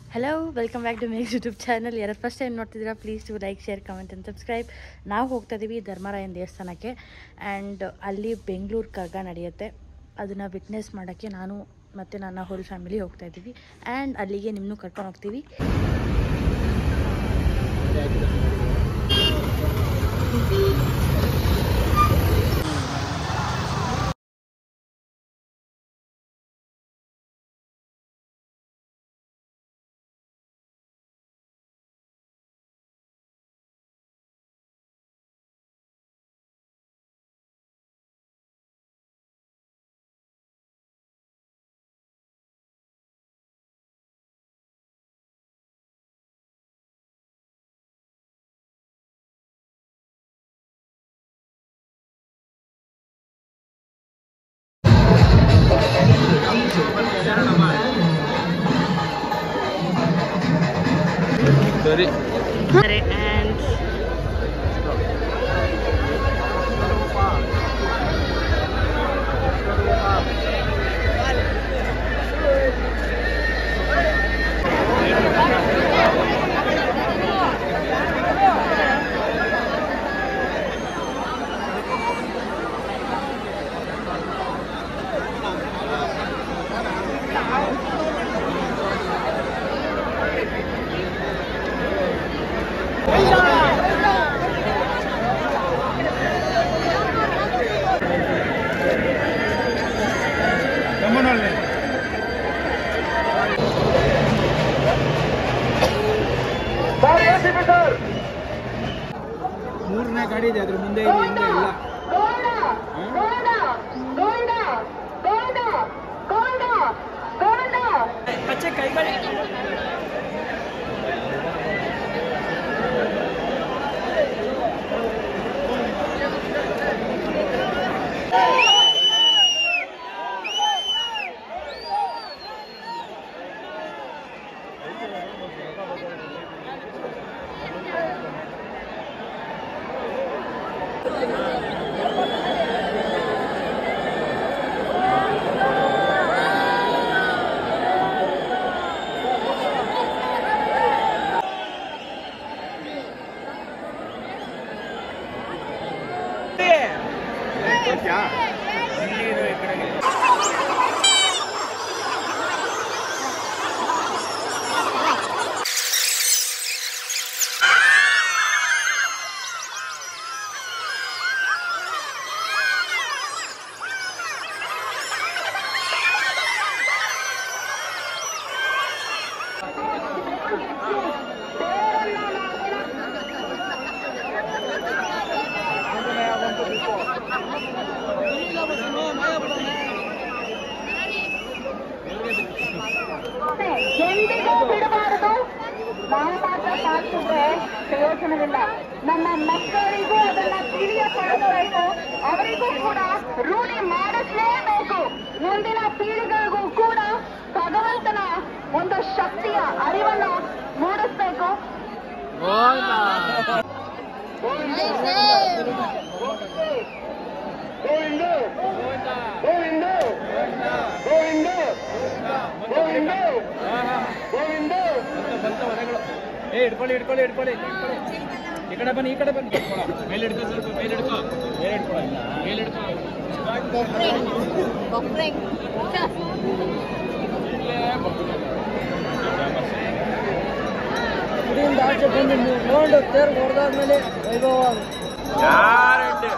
Hello welcome back to makes YouTube channel ಯಾರು first time ನೋಡ್ತಿದ್ದೀರಾ please to like share comment and subscribe ನಾವು ಹೋಗ್ತಾ ಇದ್ದೀವಿ ಧರ್ಮರಾಯನ ದೇವಸ್ಥಾನಕ್ಕೆ ಆ್ಯಂಡ್ ಅಲ್ಲಿ ಬೆಂಗಳೂರು ಕರ್ಗ ನಡೆಯುತ್ತೆ ಅದನ್ನು ವಿಟ್ನೆಸ್ ಮಾಡೋಕ್ಕೆ ನಾನು ಮತ್ತು ನನ್ನ ಹೋಲ್ ಫ್ಯಾಮಿಲಿ ಹೋಗ್ತಾ ಇದ್ದೀವಿ ಆ್ಯಂಡ್ ಅಲ್ಲಿಗೆ ನಿಮ್ಮನ್ನು ಕರ್ಕೊಂಡು ಹೋಗ್ತೀವಿ ಸರಿ ಆ್ಯಂಡ್ ಮೂರನೇ ಗಾಡಿ ಇದೆ ಅದ್ರ ಮುಂದೆ ಇದೆ ಹಿಂದೆ ಇಲ್ಲ ಎಂದಿಗೂ ಬಿಡಬಾರದು ನಾವು ಮಾತ್ರ ಸಾಧಿಸಿದ್ರೆ ಪ್ರಯೋಜನವಿಲ್ಲ ನಮ್ಮ ಮಕ್ಕಳಿಗೂ ಅದನ್ನ ತಿಳಿಯಪಡಿಸಬೇಕು ಅವರಿಗೂ ಕೂಡ ರೂಢಿ ಮಾಡಿಸಲೇಬೇಕು ಮುಂದಿನ ಪೀಳಿಗೆಗೂ ಕೂಡ ಭಗವಂತನ ಒಂದು ಶಕ್ತಿಯ ಅರಿವನ್ನು ಮೂಡಿಸ್ಬೇಕು ಏ ಹಿಡ್ಕೊಳ್ಳಿ ಹಿಡ್ಕೊಳ್ಳಿ ಹಿಡ್ಕೊಳ್ಳಿ ಹಿಡ್ಕೊಳ್ಳಿ. ಈ ಕಡೆ ಬನ್ನಿ ಈ ಕಡೆ ಬನ್ನಿ ಮೇಲೆ ಹಿಡ್ಕೊ ಸ್ವಲ್ಪ ಮೇಲೆ ಹಿಡ್ಕೊ ಮೇಲೆ ಹಿಡ್ಕೊ ಮೇಲೆ ಹಿಡ್ಕೊ ಇದರಿಂದ ಆಚೆ ಬಂದು ನೋಡು ತೇರು ಹೊಡೆದಾದ್ಮೇಲೆ ವೈಭವ ಗ್ಯಾರಂಟಿ